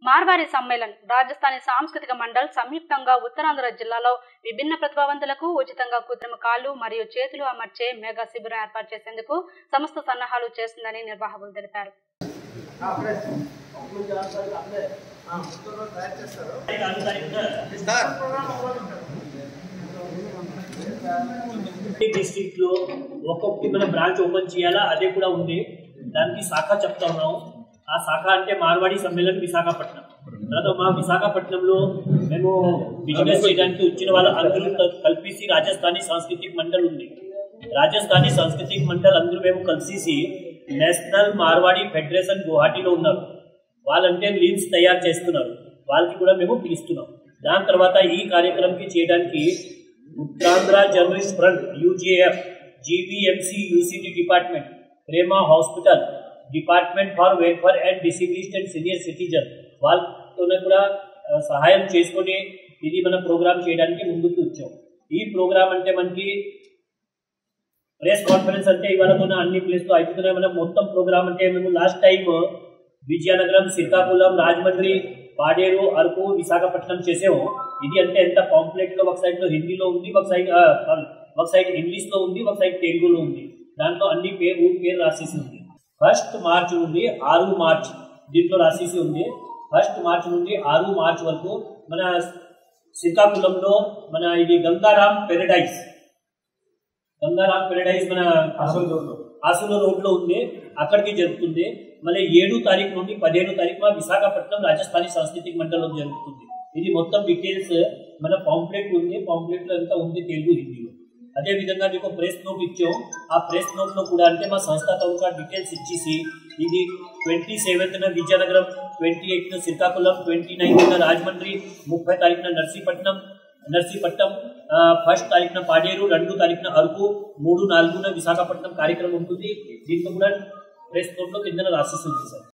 మార్వారి సమ్మేళన్ రాజస్థానీ సాంస్కృతిక మండల్ సంయుక్తంగా ఉత్తరాంధ్ర జిల్లాలో విభిన్న ప్రతిభావంతులకు ఉచితంగా కృత్రిమ కాళ్ళు మరియు చేతులు అమర్చే మెగా శిబిరం ఏర్పాటు చేసేందుకు సంస్థ సన్నాహాలు చేస్తుందని నిర్వాహకులు తెలిపారు డిస్ట్రిక్ట్ లో ఒక్కొక్కటి మనం బ్రాంచ్ ఓపెన్ చేయాలా అదే కూడా ఉంది దానికి శాఖ చెప్తా ఉన్నాం ఆ శాఖ అంటే మార్వాడి సమ్మేళనం విశాఖపట్నం తర్వాత మా విశాఖపట్నంలో మేము బిజినెస్ చేయడానికి వచ్చిన వాళ్ళ అందరూ కల్పిసి రాజస్థానీ సాంస్కృతిక మండల్ ఉంది రాజస్థానీ సాంస్కృతిక మండల్ అందరూ మేము కలిసి నేషనల్ మార్వాడి ఫెడరేషన్ గువాహటిలో ఉన్నారు వాళ్ళంటే లీన్స్ తయారు చేస్తున్నారు వాళ్ళకి కూడా మేము పిలుస్తున్నాం దాని తర్వాత ఈ కార్యక్రమంకి చేయడానికి Uttarandhra journalist front UJF GVMC UCT department Prema hospital department for welfare and disabilities and senior citizen వాళ్ళతోనే కూడా ఆ, సహాయం చేసుకొని ఇది మన ప్రోగ్రామ్ చేయడానికి ముందుకు వచ్చాం ఈ ప్రోగ్రామ్ అంటే మనకి ప్రెస్ కాన్ఫరెన్స్ అంటే ఇవాళ మన అన్ని ప్లేస్ లో అయిపోతున్నాయి మనం మొత్తం ప్రోగ్రామ్ అంటే మేము లాస్ట్ టైం విజయనగరం శ్రీకాకుళం రాజమండ్రి పాడేరు అరకు విశాఖపట్నం చేసాము ఇది అంటే ఎంత కాంప్లెక్స్ లో ఒక సైడ్ లో హిందీలో ఉంది ఒక సైడ్ ఆ, sorry, ఒక సైడ్ ఇంగ్లీష్ లో ఉంది ఒక సైడ్ తెలుగులో ఉంది దాంట్లో అన్ని పేరు ఊరి పేరు రాసేసి ఉంది ఫస్ట్ మార్చ్ నుండి ఆరు మార్చ్ దీంట్లో రాసేసి ఉంది ఫస్ట్ మార్చ్ నుండి ఆరు మార్చ్ వరకు మన శ్రీకాకుళంలో మన ఇది గంగారాం పెరడైజ్ గంగారాం పెరడైజ్ మన ఆసుల రోడ్ లో ఉంది అక్కడికి జరుగుతుంది మళ్ళీ ఏడు తారీఖు నుండి పదిహేను తారీఖు మా విశాఖపట్నం రాజస్థానీ సాంస్కృతిక మండలం జరుగుతుంది ఇది మొత్తం డీటెయిల్స్ మన పాంప్లెట్ ఉంది పాంప్లెట్ లో ఎంత ఉంది తెలుగు హిందీలో అదే విధంగా మీకు ప్రెస్ నోట్ ఇచ్చాం ఆ ప్రెస్ నోట్ లో కూడా అంటే మా సంస్థ తరఫున డీటెయిల్స్ ఇచ్చేసి ఇది ట్వంటీ సెవెంత్న విజయనగరం ట్వంటీ ఎయిత్న శ్రీకాకుళం ట్వంటీ నైన్త్న రాజమండ్రి ముప్పై తారీఖున నర్సీపట్నం నర్సీపట్నం ఆ, ఫస్ట్ తారీఖున పాడేరు రెండు తారీఖున అరకు మూడు నాలుగున విశాఖపట్నం కార్యక్రమం ఉంటుంది దీంట్లో కూడా ప్రెస్ నోట్లో కింద రాసిస్తుంది సార్